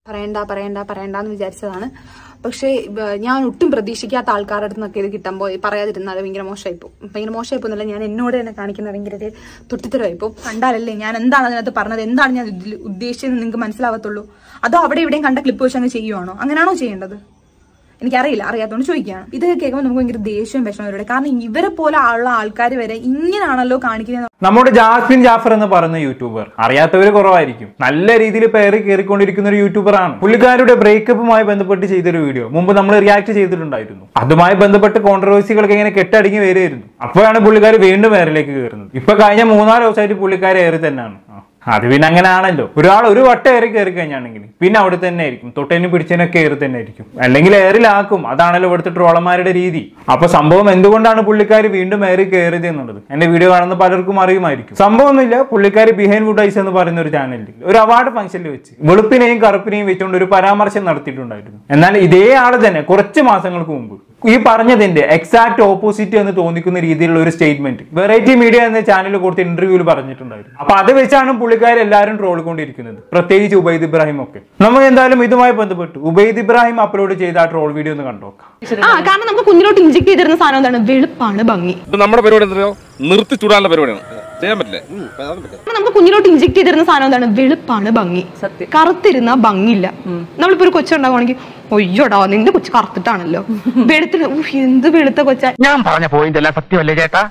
പറയണ്ട പറയണ്ട പറയണ്ട എന്ന് വിചാരിച്ചതാണ് പക്ഷേ ഇവ- ഞാൻ ഒട്ടും പ്രതീക്ഷിക്കാത്ത ആൾക്കാരുടെ അടുത്ത് നിന്നൊക്കെ ഇത് കിട്ടുമ്പോൾ പറയാതിരുന്നാൽ ഭയങ്കര മോശമായിപ്പോ ഭയങ്കര മോശമായിപ്പോന്നല്ല ഞാൻ എന്നോട് തന്നെ കാണിക്കുന്ന ഭയങ്കര ഒരു തുട്ടിത്തരമായിപ്പോ കണ്ടാലല്ലേ ഞാൻ എന്താണ് അതിനകത്ത് പറഞ്ഞത് എന്താണ് ഞാൻ ഇതിൽ ഉദ്ദേശിച്ചത് നിങ്ങൾക്ക് മനസ്സിലാവത്തുള്ളൂ അതോ അവിടെ ഇവിടെയും കണ്ട ക്ലിപ്പ് വെച്ച് അങ്ങ് ചെയ്യുവാണോ അങ്ങനെയാണോ ചെയ്യേണ്ടത് എനിക്കറിയില്ല അറിയാത്തതുകൊണ്ട് ചോദിക്കുകയാണ് ഇത് കേൾക്കുമ്പോൾ നമുക്ക് ഭയങ്കര ദേഷ്യവും വിഷമം വരും കാരണം ഇവരെ പോലെ ഉള്ള ആൾക്കാർ വരെ ഇങ്ങനെയാണല്ലോ കാണിക്കുന്നത് നമ്മുടെ ജാസ്മിൻ ജാഫർ എന്ന് പറയുന്ന യൂട്യൂബർ അറിയാത്തവര് കുറവായിരിക്കും നല്ല രീതിയിൽ പേര് കയറിക്കൊണ്ടിരിക്കുന്ന ഒരു യൂട്യൂബർ ആണ് പുള്ളിക്കാരുടെ ബ്രേക്കപ്പുമായി ബന്ധപ്പെട്ട് ചെയ്തൊരു വീഡിയോ മുമ്പ് നമ്മൾ റിയാക്ട് ചെയ്തിട്ടുണ്ടായിരുന്നു അതുമായി ബന്ധപ്പെട്ട് കോൺട്രവേഴ്സികളൊക്കെ ഇങ്ങനെ കെട്ടടങ്ങി വരികയായിരുന്നു അപ്പോഴാണ് പുള്ളിക്കാർ വീണ്ടും വേറിലേക്ക് കയറുന്നത് ഇപ്പൊ കഴിഞ്ഞ മൂന്നാല് ദിവസമായിട്ട് പുള്ളിക്കാർ ഏറി തന്നെയാണ് ആ. അത് പിന്നെ അങ്ങനെ ആണല്ലോ ഒരാൾ ഒരു വട്ടം ഏറി കയറി കഴിഞ്ഞാണെങ്കിൽ പിന്നെ അവിടെ തന്നെ ആയിരിക്കും തൊട്ടതിന് പിടിച്ചതിനൊക്കെ ഏറി തന്നെ ആയിരിക്കും അല്ലെങ്കിൽ ഏറിലാക്കും അതാണല്ലോ ഇവിടുത്തെ ട്രോളന്മാരുടെ രീതി അപ്പൊ സംഭവം എന്തുകൊണ്ടാണ് പുള്ളിക്കാർ വീണ്ടും ഏറി കയറിയത് എന്നുള്ളത് എന്റെ വീഡിയോ കാണുന്ന പലർക്കും അറിയുമായിരിക്കും സംഭവമൊന്നുമില്ല പുള്ളിക്കാർ ബിഹൈൻഡ് വുഡ് ഐസ് എന്ന് പറയുന്ന ഒരു ചാനലിൽ ഒരു അവാർഡ് ഫംഗ്ഷനിൽ വെച്ച് വെളുപ്പിനെയും കറുപ്പിനെയും വെച്ചുകൊണ്ട് ഒരു പരാമർശം നടത്തിയിട്ടുണ്ടായിരുന്നു എന്നാൽ ഇതേ ആള് തന്നെ കുറച്ച് മാസങ്ങൾക്ക് മുമ്പ് ഈ പറഞ്ഞതിന്റെ എക്സാക്ട് ഓപ്പോസിറ്റ് എന്ന് തോന്നിക്കുന്ന രീതിയിലുള്ള ഒരു സ്റ്റേറ്റ്മെന്റ് വെറൈറ്റി മീഡിയ എന്ന ചാനൽ കൊടുത്ത ഇന്റർവ്യൂവിൽ പറഞ്ഞിട്ടുണ്ടായിരുന്നു അപ്പൊ അത് വെച്ചാണ് പുള്ളിക്കാർ എല്ലാവരും ട്രോൾ കൊണ്ടിരിക്കുന്നത് പ്രത്യേകിച്ച് ഉബൈദ് ഇബ്രാഹിം ഒക്കെ നമുക്ക് എന്തായാലും ഇതുമായി ബന്ധപ്പെട്ട് ഉബൈദ് ഇബ്രാഹിം അപ്ലോഡ് ചെയ്ത ആ ട്രോൾ വീഡിയോ ഒന്ന് കണ്ടോക്കാം ആ കാരണം നമുക്ക് കുഞ്ഞിലോട്ട് ഇഞ്ചക്ട് ചെയ്തിരുന്ന സാധനം എന്താണ് വെളുപ്പാണ് ഭംഗി ഇത് നമ്മുടെ പരിപാടി എന്തറിയോ നിർത്തി ചൂടാനുള്ള പരിപാടിയാണ് ചെയ്യാൻ പറ്റില്ലേ കാരണം നമുക്ക് കുഞ്ഞിലോട്ട് ഇഞ്ചക്ട് ചെയ്തിരുന്ന സാധനം എന്താണ് വെളുപ്പാണ് ഭംഗി കറുത്തിരുന്ന ഭംഗിയില്ല നമ്മളിപ്പോ ഒരു കൊച്ചുണ്ടാവുകയാണെങ്കിൽ ഒയ്യോടാ നിന്റെ കൊച്ചു കറുത്തിട്ടാണല്ലോ വെളുത്തിട്ട് ഉഫ്, എന്ത് വെളുത്ത കൊച്ച ഞാൻ പറഞ്ഞ പോയിന്റ് അല്ല സത്യമല്ലേ ചേട്ടാ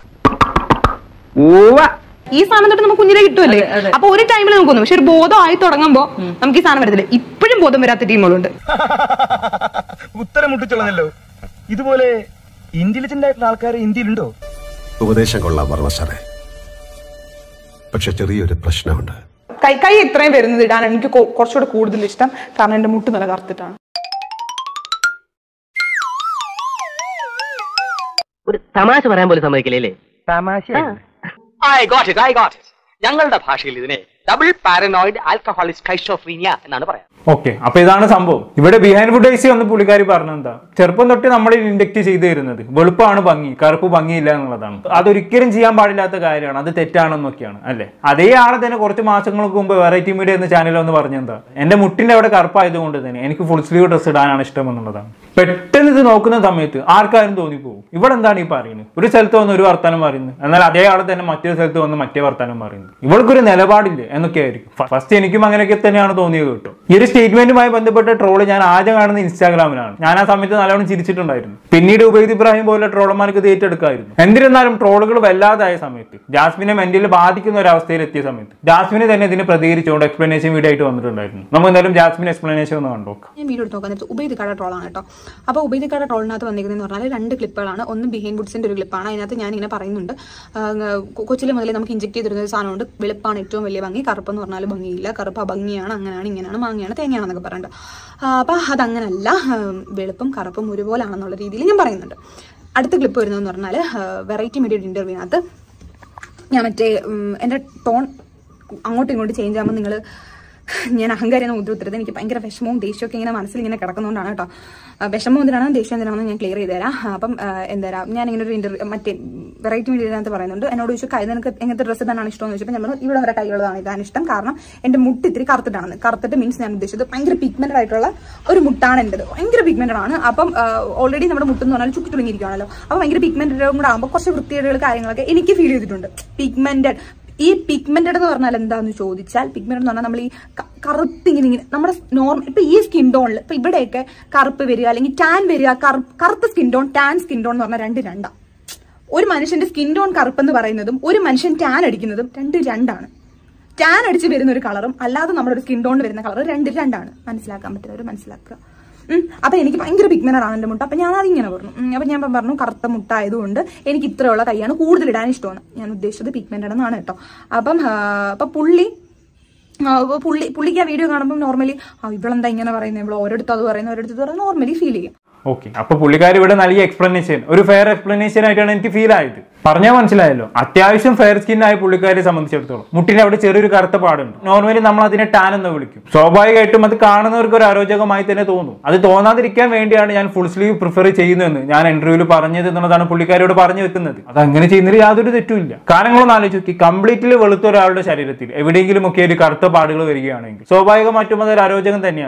ഈ സാധനം തൊട്ട് നമുക്ക് കുഞ്ഞിലെ കിട്ടുമല്ലേ അപ്പൊ ഒരു ടൈമിൽ നമുക്ക് തോന്നും പക്ഷെ ഒരു ബോധം ആയി തുടങ്ങുമ്പോ നമുക്ക് ഈ സാധനം വരത്തില്ല ഇപ്പോഴും ബോധം വരാത്ത ടീമുകളുണ്ട് ഉത്തരം മുട്ടിച്ചുള്ളതല്ലോ ഇതുപോലെ ഇന്റലിജന്റ് ആയിട്ടുള്ള ആൾക്കാർ ഇന്ത്യയിലുണ്ടോ ഉപദേശം കൊള്ളാം വർമ്മ സാറേ പക്ഷെ ചെറിയൊരു പ്രശ്നമുണ്ട് കൈ കൈ ഇത്രയും വരുന്നത് ഇടാൻ എനിക്ക് കൊ- കുറച്ചുകൂടെ കൂടുതൽ ഇഷ്ടം കാരണം എന്റെ മുട്ട് നല്ല കറുത്തിട്ടാണ് ഒരു തമാശ പറയാൻ പോലും സമ്മതിക്കില്ലേ തമാശ I got it I got it ഞങ്ങളുടെ ഭാഷയിൽ ഇതിനെ ഡബിൾ പാരനോയിഡ് ആൽക്കഹോളിക് സ്കൈഷോഫ്രീനിയ എന്നാണ് പറയാം ഓക്കെ അപ്പൊ ഇതാണ് സംഭവം ഇവിടെ ബിഹൈൻഡ് വുഡ് ഐസി ഒന്ന് പുള്ളിക്കാരി പറഞ്ഞെന്താ ചെറുപ്പം തൊട്ട് നമ്മൾ ഇൻഡക്ട് ചെയ്തു തരുന്നത് വെളുപ്പാണ് ഭംഗി കറുപ്പ് ഭംഗിയില്ല എന്നുള്ളതാണ് അതൊരിക്കലും ചെയ്യാൻ പാടില്ലാത്ത കാര്യമാണ് അത് തെറ്റാണെന്നൊക്കെയാണ് അല്ലെ അതേ ആളെ തന്നെ കുറച്ച് മാസങ്ങൾക്ക് മുമ്പ് വെറൈറ്റി മീഡിയ എന്ന ചാനൽ ഒന്ന് പറഞ്ഞെന്താ എന്റെ മുട്ടിന്റെ അവിടെ കറുപ്പായതുകൊണ്ട് തന്നെ എനിക്ക് ഫുൾ സ്ലീവ് ഡ്രസ് ഇടാനാണ് ഇഷ്ടം എന്നുള്ളതാണ് പെട്ടെന്ന് ഇത് നോക്കുന്ന സമയത്ത് ആർക്കാരും തോന്നിപ്പോകും ഇവിടെ എന്താണ് ഈ പറയുന്നത് ഒരു സ്ഥലത്ത് വന്ന് ഒരു വർത്താനം പറയുന്നത് എന്നാൽ അതേ ആളെ തന്നെ മറ്റൊരു സ്ഥലത്ത് വന്ന് മറ്റേ വർത്താനം പറയുന്നത് ഇവൾക്കൊരു നിലപാടില്ല എന്നൊക്കെ ആയിരിക്കും ഫസ്റ്റ് എനിക്കും അങ്ങനെയൊക്കെ തന്നെയാണ് തോന്നിയത് കേട്ടോ ഈ ഒരു സ്റ്റേറ്റ്മെന്റുമായി ബന്ധപ്പെട്ട ട്രോള് ഞാൻ ആദ്യം കാണുന്ന ഇൻസ്റ്റാഗ്രാമിലാണ് ഞാൻ ആ സമയത്ത് നല്ലോണം ചിരിച്ചിട്ടുണ്ടായിരുന്നു പിന്നീട് ഉബൈദ് ഇബ്രാഹിം പോലെ ട്രോളന്മാർക്ക് ഇത് ഏറ്റെടുക്കായിരുന്നു എന്നിരുന്നാലും ട്രോളുകൾ വല്ലാതായ സമയത്ത് ജാസ്മിനെ മെന്റലി ബാധിക്കുന്ന ഒരു അവസ്ഥയിൽ എത്തിയ സമയത്ത് ജാസ്മിനെ തന്നെ ഇതിന് പ്രതികരിച്ചുകൊണ്ട് എക്സ്പ്ലനേഷൻ വീഡിയോ ആയിട്ട് വന്നിട്ടുണ്ടായിരുന്നു നമുക്ക് എന്തായാലും ജാസ്മിൻ എക്സ്പ്ലനേഷൻ ഒന്ന് കണ്ടോക്കാം ഞാൻ വീഡിയോ എടുത്ത് നോക്കാൻ നേരത്ത് ഉബൈദ് കട ട്രോളാണ് കേട്ടോ അപ്പോൾ ഉബൈദ് കട ട്രോളിനകത്ത് വന്നിരിക്കുന്നതെന്ന് പറഞ്ഞാൽ രണ്ട് ക്ലിപ്പുകളാണ് ഒന്ന് ബിഹൈൻ വുഡ്സിന്റെ ഒരു ക്ലിപ്പാണ് അതിനകത്ത് ഞാൻ ഇങ്ങനെ പറയുന്നുണ്ട് കൊച്ചിലെ മുതലേ നമുക്ക് ഇഞ്ചക്ട് ചെയ്തിരുന്ന ഒരു സാധനമുണ്ട് വെളുപ്പാണ് ഏറ്റവും വലിയ ഭംഗി കറുപ്പ് എന്ന് പറഞ്ഞാൽ ഭംഗിയില്ല കറുപ്പ് ഭംഗിയാണ് അങ്ങനെയാണ് ഇങ്ങനെയാണ് മാങ്ങയാണ് തേങ്ങയാണെന്നൊക്കെ പറഞ്ഞിട്ട് അപ്പോൾ അതങ്ങനല്ല ആ, വെളുപ്പും കറുപ്പും ഒരുപോലാണെന്നുള്ള രീതിയിൽ ഞാൻ പറയുന്നുണ്ട് അടുത്ത ക്ലിപ്പ് വരുന്നതെന്ന് പറഞ്ഞാൽ വെറൈറ്റി മീഡിയ ഇന്റർവ്യൂവിനകത്ത് ഞാൻ മറ്റേ ഉം, എൻ്റെ ടോൺ അങ്ങോട്ടും ഇങ്ങോട്ടും ചേഞ്ച് ആകുമ്പോൾ നിങ്ങൾ ഞാൻ അഹങ്കാരം ഉദ്രത്തരുത് എനിക്ക് ഭയങ്കര വിഷമവും ദേഷ്യമൊക്കെ ഇങ്ങനെ മനസ്സിൽ ഇങ്ങനെ കിടക്കുന്നതുകൊണ്ടാണ് കേട്ടോ ആ, വിഷമം എന്തിനാണ് ദേഷ്യം എന്തിനാണെന്ന് ഞാൻ ക്ലിയർ ചെയ്ത് തരാം ആ, അപ്പം ആ, എന്താ ഞാൻ ഇങ്ങനെ ഒരു ഇന്റർവ്യൂ മറ്റേ വെറൈറ്റി മീഡിയതിനകത്ത് പറയുന്നുണ്ട് എന്നോട് ചോദിച്ചു കൈ നിനക്ക് എങ്ങനത്തെ ഡ്രസ്സ് തന്നെയാണ് ഇഷ്ടം എന്ന് ചോദിച്ചപ്പോൾ ഞാൻ പറഞ്ഞു ഇവിടെ വരെ കൈയുള്ളതാണ് ഇതാണ് ഇഷ്ടം കാരണം എന്റെ മുട്ട് ഇത്തിരി കറുത്തിട്ടാണ് കറുത്തിട്ട് മീൻസ് ഞാൻ ഉദ്ദേശിച്ചത് ഭയങ്കര പിഗ്മെന്റഡ് ആയിട്ടുള്ള ഒരു മുട്ടാണ് എന്റേത് ഭയങ്കര പിഗ്മെന്റഡ് ആണ് അപ്പം ഓൾറെഡി നമ്മുടെ മുട്ടെന്ന് പറഞ്ഞാൽ ചുക്കി തുടങ്ങിയിരിക്കുകയാണല്ലോ അപ്പോൾ ഭയങ്കര പിഗ്മെന്റഡ് കൂടെ ആകുമ്പോൾ കുറച്ച് വൃത്തികേടുകൾ കാര്യങ്ങളൊക്കെ എനിക്ക് ഫീൽ ചെയ്തിട്ടുണ്ട് പിഗ്മെന്റഡ് ഈ പിഗ്മെന്റഡ് എന്ന് പറഞ്ഞാൽ എന്താന്ന് ചോദിച്ചാൽ പിഗ്മെന്റ് എന്ന് പറഞ്ഞാൽ നമ്മൾ ഈ ക- കറുത്ത് ഇങ്ങനെ ഇങ്ങനെ നമ്മുടെ നോർമൽ ഇപ്പൊ ഈ സ്കിൻ ടോണിൽ ഇപ്പൊ ഇവിടെയൊക്കെ കറുപ്പ് വരിക അല്ലെങ്കിൽ ടാൻ വരിക കറു- കറുത്ത skin tone tan skin tone എന്ന് പറഞ്ഞാൽ രണ്ട് രണ്ടാ ഒരു മനുഷ്യന്റെ സ്കിൻ ടോൺ കറുപ്പെന്ന് പറയുന്നതും ഒരു മനുഷ്യൻ ടാൻ അടിക്കുന്നതും രണ്ട് രണ്ടാണ് ടാൻ അടിച്ച് വരുന്ന ഒരു കളറും അല്ലാതെ നമ്മുടെ ഒരു സ്കിൻ ടോണിൽ വരുന്ന കളർ രണ്ട് രണ്ടാണ് മനസ്സിലാക്കാൻ പറ്റുന്നവർ മനസ്സിലാക്കുക ഉം. അപ്പൊ എനിക്ക് ഭയങ്കര പിഗ്മെന്റഡ് ആണ് എന്റെ മുട്ട അപ്പൊ ഞാൻ അതിങ്ങനെ പറഞ്ഞു ഉം. അപ്പൊ ഞാൻ പറഞ്ഞു കറുത്ത മുട്ട ആയതുകൊണ്ട് എനിക്ക് ഇത്രയുള്ള കൈയാണ് കൂടുതൽ ഇടാൻ ഇഷ്ടമാണ് ഞാൻ ഉദ്ദേശിച്ചത് പിഗ്മെന്റഡ് എന്നാണ് കേട്ടോ അപ്പം ആ, അപ്പൊ പുള്ളി ആ, അപ്പൊ പുള്ളി പുള്ളിക്ക് ആ വീഡിയോ കാണുമ്പോൾ നോർമലി ആ ഇവളെന്താ ഇങ്ങനെ പറയുന്നത് ഇവൾ ഓരോരുത്തർ അത് പറയുന്നത് ഓരോരുത്തർ പറയുന്നത് നോർമലി ഫീൽ ചെയ്യും ഓക്കെ അപ്പൊ പുള്ളിക്കാർ ഇവിടെ നൽകിയ എക്സ്പ്ലനേഷൻ ഒരു ഫെയർ എക്സ്പ്ലനേഷൻ ആയിട്ടാണ് എനിക്ക് ഫീൽ ആയത് പറഞ്ഞാൽ മനസ്സിലായല്ലോ അത്യാവശ്യം ഫെയർ സ്കിൻ ആയ പുള്ളിക്കാരെ സംബന്ധിച്ചിടത്തോളം മുട്ടിന്റെ അവിടെ ചെറിയൊരു കറുത്ത പാടുണ്ട് നോർമലി നമ്മൾ അതിനെ ടാൻ എന്ന് വിളിക്കും സ്വാഭാവികമായിട്ടും അത് കാണുന്നവർക്ക് ഒരു അരോചകമായി തന്നെ തോന്നും അത് തോന്നാതിരിക്കാൻ വേണ്ടിയാണ് ഞാൻ ഫുൾ സ്ലീവ് പ്രിഫർ ചെയ്യുന്നതെന്ന് ഞാൻ ഇന്റർവ്യൂവിൽ പറഞ്ഞത് എന്നുള്ളതാണ് പുള്ളിക്കാരോട് പറഞ്ഞു വെക്കുന്നത് അത് അങ്ങനെ ചെയ്യുന്നതിൽ യാതൊരു തെറ്റുമില്ല കാരണങ്ങളൊന്നും ആലോചിച്ച് നോക്കി കംപ്ലീറ്റ്ലി വെളുത്ത ഒരാളുടെ ശരീരത്തിൽ എവിടെയെങ്കിലും ഒക്കെ ഒരു കറുത്ത പാടുകൾ വരികയാണെങ്കിൽ സ്വാഭാവികമായിട്ടും അതൊരു അരോചകം തന്നെയാണ്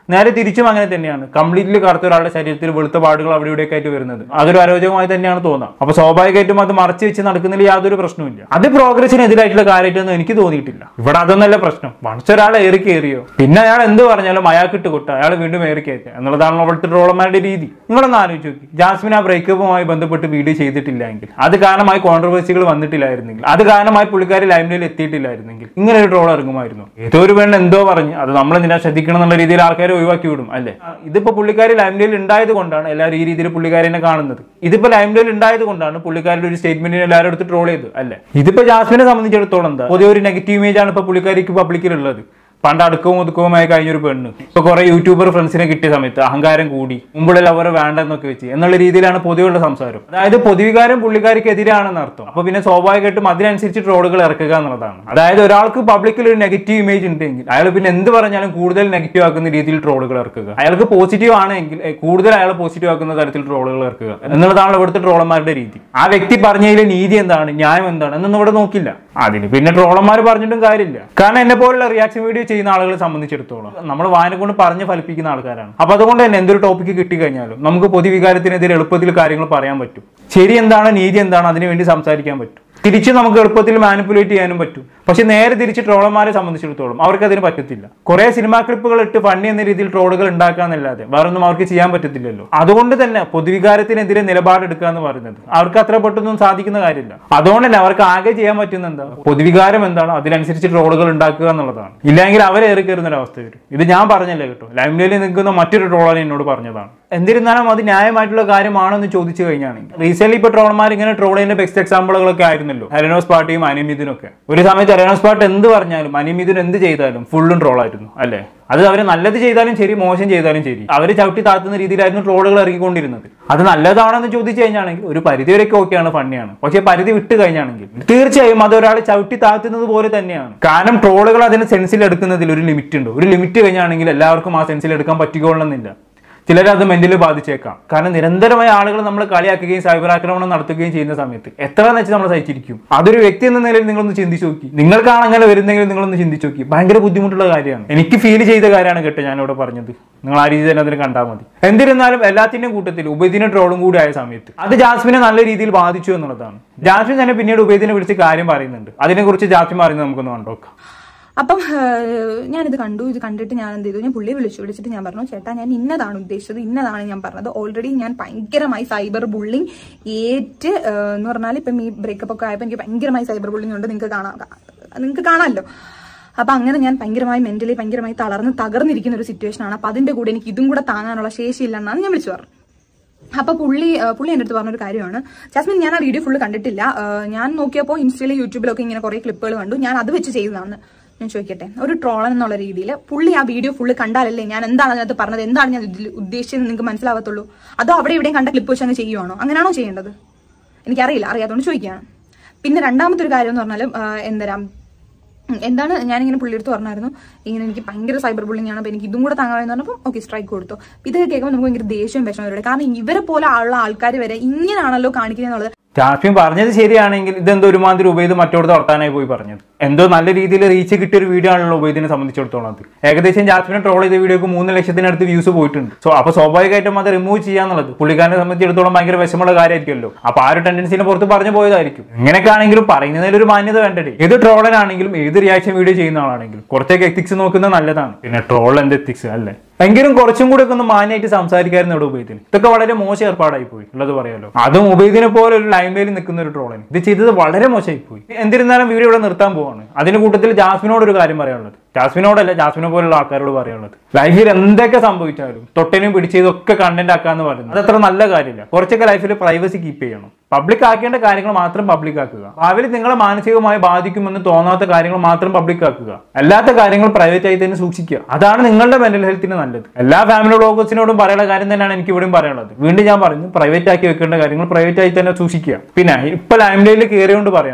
നേരെ തിരിച്ചും അങ്ങനെ തന്നെയാണ് കംപ്ലീറ്റ്ലി കറുത്ത ഒരാളുടെ ശരീരത്തിൽ വെളുത്ത പാടുകൾ അവിടെ ഇവിടെയൊക്കെ ആയിട്ട് വരുന്നത് അതൊരു അരോചകമായി തന്നെയാണ് തോന്നുക അപ്പൊ സ്വാഭാവികമായിട്ടും അത് മറച്ചു വെച്ച് നടക്കുന്നതിൽ യാതൊരു പ്രശ്നവുമില്ല അത് പ്രോഗ്രസിനെതിരായിട്ടുള്ള കാര്യമായിട്ടൊന്നും എനിക്ക് തോന്നിയിട്ടില്ല ഇവിടെ അതൊന്നല്ല പ്രശ്നം വണിച്ച ഒരാൾ ഏറി കയറിയോ പിന്നെ അയാൾ എന്ത് പറഞ്ഞാലും അയാൾക്ക് ഇട്ട് കൊട്ട അയാൾ വീണ്ടും ഏറി കയറ്റുക എന്നുള്ളതാണ് അവിടുത്തെ ട്രോളന്മാരുടെ രീതി നിങ്ങളൊന്ന് ആലോചിച്ച് നോക്കി ജാസ്മിൻ ആ ബ്രേക്കപ്പുമായി ബന്ധപ്പെട്ട് വീഡിയോ ചെയ്തിട്ടില്ല എങ്കിൽ അത് കാരണമായി കോൺട്രവേഴ്സികൾ വന്നിട്ടില്ലായിരുന്നെങ്കിൽ അത് കാരണമായി പുള്ളിക്കാരി ലൈമിൽ എത്തിയിട്ടില്ലായിരുന്നെങ്കിൽ ഇങ്ങനെ ഒരു ട്രോൾ ഇറങ്ങുമായിരുന്നു ഏതോ ഒരു പെണ്ണ് എന്തോ പറഞ്ഞ് അത് നമ്മൾ എന്തിനാ ശ്രദ്ധിക്കണം എന്നുള്ള രീതിയിൽ ആൾക്കാരെ ഒഴിവാക്കി വിടും അല്ലേ ആ, ഇതിപ്പോ പുള്ളിക്കാരി ലൈംലൈൽ ഉണ്ടായത് കൊണ്ടാണ് എല്ലാവരും ഈ രീതിയിൽ പുള്ളിക്കാരിനെ കാണുന്നത് ഇതിപ്പോ ലൈംലൈൽ ഉണ്ടായത് കൊണ്ടാണ് പുള്ളിക്കാരുടെ ഒരു സ്റ്റേറ്റ്മെന്റിന് എല്ലാവരും എടുത്ത് ട്രോൾ ചെയ്തു അല്ലേ ഇതിപ്പോ ജാസ്മിനെ സംബന്ധിച്ചിടത്തോളം എന്താ പൊതുവെ ഒരു നെഗറ്റീവ് ഇമേജ് ആണ് ഇപ്പൊ പുള്ളിക്കാരിക്ക് പബ്ലിക്കിൽ ഉള്ളത് പണ്ട് അടുക്കവും ഒതുക്കവുമായി കഴിഞ്ഞൊരു പെണ്ണ് ഇപ്പൊ കുറെ യൂട്യൂബർ ഫ്രണ്ട്സിനെ കിട്ടിയ സമയത്ത് അഹങ്കാരം കൂടി മുമ്പുള്ള ലവർ വേണ്ടെന്നൊക്കെ വെച്ച് എന്നുള്ള രീതിയിലാണ് പൊതുവെയുള്ള സംസാരം അതായത് പൊതുവികാരം പുള്ളിക്കാർക്ക് എതിരാണെന്ന് അർത്ഥം അപ്പൊ പിന്നെ സ്വാഭാവികമായിട്ടും അതിനനുസരിച്ച് ട്രോളുകൾ ഇറക്കുക എന്നുള്ളതാണ് അതായത് ഒരാൾക്ക് പബ്ലിക്കിൽ ഒരു നെഗറ്റീവ് ഇമേജ് ഉണ്ടെങ്കിൽ അയാൾ പിന്നെ എന്ത് പറഞ്ഞാലും കൂടുതൽ നെഗറ്റീവ് ആക്കുന്ന രീതിയിൽ ട്രോളുകൾ ഇറക്കുക അയാൾക്ക് പോസിറ്റീവ് ആണെങ്കിൽ ഏ, കൂടുതൽ അയാൾ പോസിറ്റീവ് ആക്കുന്ന തരത്തിൽ ട്രോളുകൾ ഇറക്കുക എന്നുള്ളതാണ് ഇവിടുത്തെ ട്രോളന്മാരുടെ രീതി ആ വ്യക്തി പറഞ്ഞതിലെ നീതി എന്താണ് ന്യായം എന്താണ് എന്നൊന്നും ഇവിടെ നോക്കില്ല അതിന് പിന്നെ ട്രോളന്മാർ പറഞ്ഞിട്ടും കാര്യമില്ല കാരണം എന്നെ പോലുള്ള റിയാക്ഷൻ വീഡിയോ ചെയ്യുന്ന ആളുകളെ സംബന്ധിച്ചിടത്തോളം നമ്മൾ വായന കൊണ്ട് പറഞ്ഞ് ഫലിപ്പിക്കുന്ന ആൾക്കാരാണ് അപ്പൊ അതുകൊണ്ട് തന്നെ എന്തൊരു ടോപ്പിക്ക് കിട്ടിക്കഴിഞ്ഞാലും നമുക്ക് പൊതുവികാരത്തിനെതിരെ എളുപ്പത്തിൽ കാര്യങ്ങൾ പറയാൻ പറ്റും ശരി എന്താണ് നീതി എന്താണ് അതിനു വേണ്ടി സംസാരിക്കാൻ പറ്റും തിരിച്ച് നമുക്ക് എളുപ്പത്തിൽ മാനിപ്പുലേറ്റ് ചെയ്യാനും പറ്റും പക്ഷെ നേരെ തിരിച്ച് ട്രോളന്മാരെ സംബന്ധിച്ചിടത്തോളം അവർക്ക് അതിന് പറ്റത്തില്ല കുറെ സിനിമാ ക്ലിപ്പുകൾ ഇട്ട് ഫണ്ണി എന്ന രീതിയിൽ ട്രോളുകൾ ഉണ്ടാക്കാന്നല്ലാതെ വേറൊന്നും അവർക്ക് ചെയ്യാൻ പറ്റത്തില്ലല്ലോ അതുകൊണ്ട് തന്നെ പൊതുവികാരത്തിനെതിരെ നിലപാടെടുക്കുക എന്ന് പറയുന്നത് അവർക്ക് അത്ര പെട്ടെന്നൊന്നും സാധിക്കുന്ന കാര്യമില്ല അതുകൊണ്ട് തന്നെ അവർക്ക് ആകെ ചെയ്യാൻ പറ്റുന്ന എന്താ പൊതുവികാരം എന്താണോ അതിനനുസരിച്ച് ട്രോളുകൾ ഉണ്ടാക്കുക എന്നുള്ളതാണ് ഇല്ലെങ്കിൽ അവരെ ഏറി കയറുന്ന ഒരു അവസ്ഥ വരും ഇത് ഞാൻ പറഞ്ഞല്ലേ കേട്ടോ ലൈംലൈനിൽ നിൽക്കുന്ന മറ്റൊരു ട്രോളർ എന്നോട് പറഞ്ഞതാണ് എന്നിരുന്നാലും അത് ന്യായമായിട്ടുള്ള കാര്യമാണോ എന്ന് ചോദിച്ചു കഴിഞ്ഞാണെങ്കിൽ റീസെന്റ് ഇപ്പൊ ട്രോളന്മാർ ഇങ്ങനെ ട്രോൾ ചെയ്യുന്ന ബെസ്റ്റ് എക്സാമ്പിളുകളൊക്കെ ആയിരുന്നല്ലോ ഹെലനോസ് പാർട്ടിയും അനിമിതിനും ഒക്കെ ഒരു സമയത്ത് ഹെലനോസ് പാർട്ടി എന്ത് പറഞ്ഞാലും അനിമിതിനും എന്ത് ചെയ്താലും ഫുള്ളും ട്രോൾ ആയിരുന്നു അല്ലേ അത് അവർ നല്ലത് ചെയ്താലും ശരി മോശം ചെയ്താലും ശരി അവർ ചവിട്ടി താത്തുന്ന രീതിയിലായിരുന്നു ട്രോളുകൾ ഇറങ്ങിക്കൊണ്ടിരുന്നത് അത് നല്ലതാണെന്ന് ചോദിച്ചു കഴിഞ്ഞാണെങ്കിൽ ഒരു പരിധി വരെയൊക്കെ ഓക്കെയാണ് ഫണ്ണിയാണ് പക്ഷേ പരിധി വിട്ട് കഴിഞ്ഞാണെങ്കിൽ തീർച്ചയായും അത് ഒരാൾ ചവിട്ടി താത്തുന്നത് പോലെ തന്നെയാണ് കാരണം ട്രോളുകൾ അതിന് സെൻസിൽ എടുക്കുന്നതിൽ ഒരു ലിമിറ്റ് ഉണ്ട് ഒരു ലിമിറ്റ് കഴിഞ്ഞാണെങ്കിൽ എല്ലാവർക്കും ആ സെൻസിൽ എടുക്കാൻ പറ്റിക്കൊള്ളണമെന്നില്ല ചിലർ അത് മെന്റലി ബാധിച്ചേക്കാം കാരണം നിരന്തരമായ ആളുകൾ നമ്മൾ കളിയാക്കുകയും സൈബർ ആക്രമണം നടത്തുകയും ചെയ്യുന്ന സമയത്ത് എത്ര വെച്ച് നമ്മൾ സഹിച്ചിരിക്കും അതൊരു വ്യക്തി എന്ന നിലയിൽ നിങ്ങളൊന്ന് ചിന്തിച്ചു നോക്കി നിങ്ങൾക്കാണ് അങ്ങനെ വരുന്നെങ്കിൽ നിങ്ങളൊന്ന് ചിന്തിച്ചു നോക്കി ഭയങ്കര ബുദ്ധിമുട്ടുള്ള കാര്യമാണ് എനിക്ക് ഫീൽ ചെയ്ത കാര്യമാണ് കേട്ടോ ഞാനിവിടെ പറഞ്ഞത് നിങ്ങൾ ആ രീതി തന്നെ അതിന് കണ്ടാൽ മതി എന്നിരുന്നാലും എല്ലാത്തിന്റെയും കൂട്ടത്തിൽ ഉപേദിന ട്രോളും കൂടി ആയ സമയത്ത് അത് ജാസ്മിനെ നല്ല രീതിയിൽ ബാധിച്ചു എന്നുള്ളതാണ് ജാസ്മിൻ തന്നെ പിന്നീട് ഉപേദിനെ വിളിച്ച് കാര്യം പറയുന്നുണ്ട് അതിനെക്കുറിച്ച് ജാസ്മിൻ പറയുന്നത് നമുക്കൊന്ന് കണ്ടോക്കാം അപ്പം ഏഹ്, ഞാനിത് കണ്ടു ഇത് കണ്ടിട്ട് ഞാൻ എന്ത് ചെയ്തു ഞാൻ പുള്ളിയെ വിളിച്ചു വിളിച്ചിട്ട് ഞാൻ പറഞ്ഞു ചേട്ടാ ഞാൻ ഇന്നതാണ് ഉദ്ദേശിച്ചത് ഇന്നതാണ് ഞാൻ പറഞ്ഞത് ഓൾറെഡി ഞാൻ ഭയങ്കരമായി സൈബർ ബുള്ളിങ് ഏറ്റ് ഏഹ്, എന്ന് പറഞ്ഞാൽ ഇപ്പം ഈ ബ്രേക്കപ്പ് ഒക്കെ ആയപ്പോൾ എനിക്ക് ഭയങ്കരമായി സൈബർ ബുള്ളിങ് ഉണ്ട് നിങ്ങൾക്ക് കാണാം നിങ്ങൾക്ക് കാണാമല്ലോ അപ്പൊ അങ്ങനെ ഞാൻ ഭയങ്കരമായി മെന്റലി ഭയങ്കരമായി തളർന്ന് തകർന്നിരിക്കുന്ന ഒരു സിറ്റുവേഷൻ ആണ് അപ്പൊ അതിന്റെ കൂടെ എനിക്ക് ഇതും കൂടെ താങ്ങാനുള്ള ശേഷിയില്ലെന്നാണ് ഞാൻ വിളിച്ചു പറഞ്ഞത് അപ്പൊ പുള്ളി ആ, പുള്ളി എൻ്റെ അടുത്ത് പറഞ്ഞൊരു കാര്യമാണ് ജാസ്മിൻ ഞാൻ ആ വീഡിയോ ഫുള്ള് കണ്ടിട്ടില്ല ആ, ഞാൻ നോക്കിയപ്പോൾ ഇൻസ്റ്റയിലും യൂട്യൂബിലൊക്കെ ഇങ്ങനെ കുറെ ക്ലിപ്പുകൾ കണ്ടു ഞാൻ അത് വെച്ച് ചെയ്തതാണ് ഞാൻ ചോദിക്കട്ടെ ഒരു ട്രോളൻ എന്നുള്ള രീതിയിൽ പുള്ളി ആ വീഡിയോ ഫുള്ള് കണ്ടാലല്ലേ ഞാൻ എന്താണ് അതിനകത്ത് പറഞ്ഞത് എന്താണ് ഞാൻ ഇതിൽ ഉദ്ദേശിച്ചത് നിങ്ങൾക്ക് മനസ്സിലാവത്തുള്ളൂ അതോ അവിടെ ഇവിടെയും കണ്ട ക്ലിപ്പ് വെച്ച് അങ്ങ് ചെയ്യുവാണോ അങ്ങനെയാണോ ചെയ്യേണ്ടത് എനിക്കറിയില്ല അറിയാത്തതുകൊണ്ട് ചോദിക്കുകയാണ് പിന്നെ രണ്ടാമത്തെ ഒരു കാര്യം എന്ന് പറഞ്ഞാലും ആ, എന്തരാ ഉം, എന്താണ് ഞാനിങ്ങനെ പുള്ളിയെടുത്ത് പറഞ്ഞായിരുന്നു ഇങ്ങനെ എനിക്ക് ഭയങ്കര സൈബർ ബുള്ളിംഗ് ആണ് അപ്പൊ എനിക്ക് ഇതും കൂടെ താങ്ങാമെന്ന് പറഞ്ഞപ്പോൾ ഓക്കെ സ്ട്രൈക്ക് കൊടുത്തു ഇതൊക്കെ കേൾക്കുമ്പോൾ നമുക്ക് ഭയങ്കര ദേഷ്യവും വിഷമം വരും കാരണം ഇവരെ പോലെ ഉള്ള ആൾക്കാർ വരെ ഇങ്ങനെയാണല്ലോ കാണിക്കുന്നത് എന്നുള്ളത് ജാസ്മിൻ പറഞ്ഞത് ശരിയാണെങ്കിൽ ഇതെന്തോ ഒരുമാതിരി ഉപയോഗിച്ച് മറ്റോട് തുറത്താനായി പോയി പറഞ്ഞത് എന്തോ നല്ല രീതിയിൽ റീച്ച് കിട്ടിയ ഒരു വീഡിയോ ആണല്ലോ ഉപയോഗിച്ചിനെ സംബന്ധിച്ചിടത്തോളം അത് ഏകദേശം ജാസ്മിനെ ട്രോൾ ചെയ്ത വീഡിയോക്ക് മൂന്ന് ലക്ഷത്തിനടുത്ത് വ്യൂസ് പോയിട്ടുണ്ട് സോ അപ്പൊ സ്വാഭാവികമായിട്ടും അത് റിമൂവ് ചെയ്യാന്നുള്ളത് പുള്ളിക്കാരനെ സംബന്ധിച്ചിടത്തോളം ഭയങ്കര വിഷമമുള്ള കാര്യമായിരിക്കുമല്ലോ അപ്പൊ ആ ഒരു ടെൻഡൻസിനെ പുറത്ത് പറഞ്ഞു പോയതായിരിക്കും ഇങ്ങനെയൊക്കെ ആണെങ്കിലും പറയുന്നതിൽ ഒരു മാന്യത വേണ്ടേ ഏത് ട്രോളനാണെങ്കിലും ഏത് റിയാക്ഷൻ വീഡിയോ ചെയ്യുന്ന ആളാണെങ്കിലും കുറച്ചൊക്കെ എത്തിക്സ് നോക്കുന്നത് നല്ലതാണ് പിന്നെ ട്രോൾ എന്ത് എത്തിക്സ് അല്ലേ എങ്കിലും കുറച്ചും കൂടെ ഒക്കെ ഒന്ന് മാന്യമായിട്ട് സംസാരിക്കായിരുന്നു ഇവിടെ ഉപയോഗിത്തിന് ഇതൊക്കെ വളരെ മോശം ഏർപ്പാടായി പോയി ഉള്ളത് പറയാലോ അതും ഉപയോഗിനെ പോലെ ഒരു ലൈൻവേയിൽ നിൽക്കുന്ന ഒരു ട്രോളന് ഇത് ചെയ്തത് വളരെ മോശമായി പോയി എന്നിരുന്നാലും വീഡിയോ ഇവിടെ നിർത്താൻ പോവാണ് അതിന് കൂട്ടത്തിൽ ജാസ്മിനോട് ഒരു കാര്യം പറയാനുള്ളത് ജാസ്മിനോടല്ല ജാസ്മിനെ പോലുള്ള ആൾക്കാരോട് പറയാനുള്ളത് ലൈഫിൽ എന്തൊക്കെ സംഭവിച്ചാലും തൊട്ടനും പിടിച്ചതൊക്കെ കണ്ടന്റ് ആക്കാന്ന് പറയുന്നത് അതത്ര നല്ല കാര്യമില്ല കുറച്ചൊക്കെ ലൈഫിൽ പ്രൈവസി കീപ്പ് ചെയ്യണം പബ്ലിക് ആക്കേണ്ട കാര്യങ്ങൾ മാത്രം പബ്ലിക് ആക്കുക ഭാവിയിൽ നിങ്ങളെ മാനസികമായി ബാധിക്കുമെന്ന് തോന്നാത്ത കാര്യങ്ങൾ മാത്രം പബ്ലിക് ആക്കുക അല്ലാത്ത കാര്യങ്ങൾ പ്രൈവറ്റ് ആയി തന്നെ സൂക്ഷിക്കുക അതാണ് നിങ്ങളുടെ മെന്റൽ ഹെൽത്തിന് നല്ലത് എല്ലാ ഫാമിലി ബ്ലോഗേഴ്സിനോടും പറയാനുള്ള കാര്യം തന്നെയാണ് എനിക്ക് ഇവിടെയും പറയാനുള്ളത് വീണ്ടും ഞാൻ പറഞ്ഞു പ്രൈവറ്റ് ആക്കി വെക്കേണ്ട കാര്യങ്ങൾ പ്രൈവറ്റ് ആയി തന്നെ സൂക്ഷിക്കുക പിന്നെ ഇപ്പൊ ലൈംലൈനിൽ കയറിയോണ്ട് പറയാണ്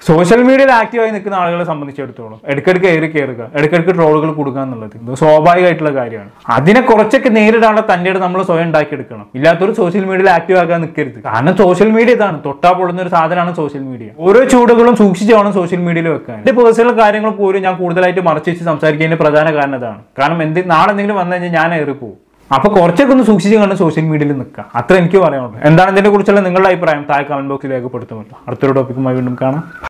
സോഷ്യൽ മീഡിയയിൽ ആക്റ്റീവായി നിൽക്കുന്ന ആളുകളെ സംബന്ധിച്ചിടത്തോളം ഇടയ്ക്കിടയ്ക്ക് കയറി കയറുക ഇടയ്ക്കിടയ്ക്ക് ട്രോളുകൾ കൊടുക്കുക എന്നുള്ളത് ഇത് സ്വാഭാവികമായിട്ടുള്ള കാര്യമാണ് അതിനെ കുറച്ചൊക്കെ നേരിടാനുള്ള തന്റെ നമ്മൾ സ്വയം ഉണ്ടാക്കിയെടുക്കണം ഇല്ലാത്തൊരു സോഷ്യൽ മീഡിയയിൽ ആക്റ്റീവ് ആകാൻ നിൽക്കരുത് കാരണം സോഷ്യൽ മീഡിയ ഇതാണ് തൊട്ടാ പൊള്ളുന്ന ഒരു സാധനമാണ് സോഷ്യൽ മീഡിയ ഓരോ ചൂടുകളും സൂക്ഷിച്ച് വേണം സോഷ്യൽ മീഡിയയിൽ വെക്കാൻ എന്റെ പേഴ്സണൽ കാര്യങ്ങൾ പോലും ഞാൻ കൂടുതലായിട്ട് മറച്ചു വെച്ച് സംസാരിക്കുന്നതിന്റെ പ്രധാന കാരണം ഇതാണ് കാരണം എന്ത് നാളെ എന്തെങ്കിലും വന്നു കഴിഞ്ഞാൽ ഞാൻ ഏറി പോകും അപ്പൊ കുറച്ചൊക്കെ ഒന്ന് സൂക്ഷിച്ച് കണ്ട് സോഷ്യൽ മീഡിയയിൽ നിൽക്കുക അത്ര എനിക്ക് പറയാനുള്ളൂ എന്താണ് ഇതിനെ കുറിച്ചുള്ള നിങ്ങളുടെ അഭിപ്രായം താഴെ കമന്റ് ബോക്സിൽ രേഖപ്പെടുത്തുമല്ലോ അടുത്തൊരു ടോപ്പിക്കുമായി വീണ്ടും കാണാം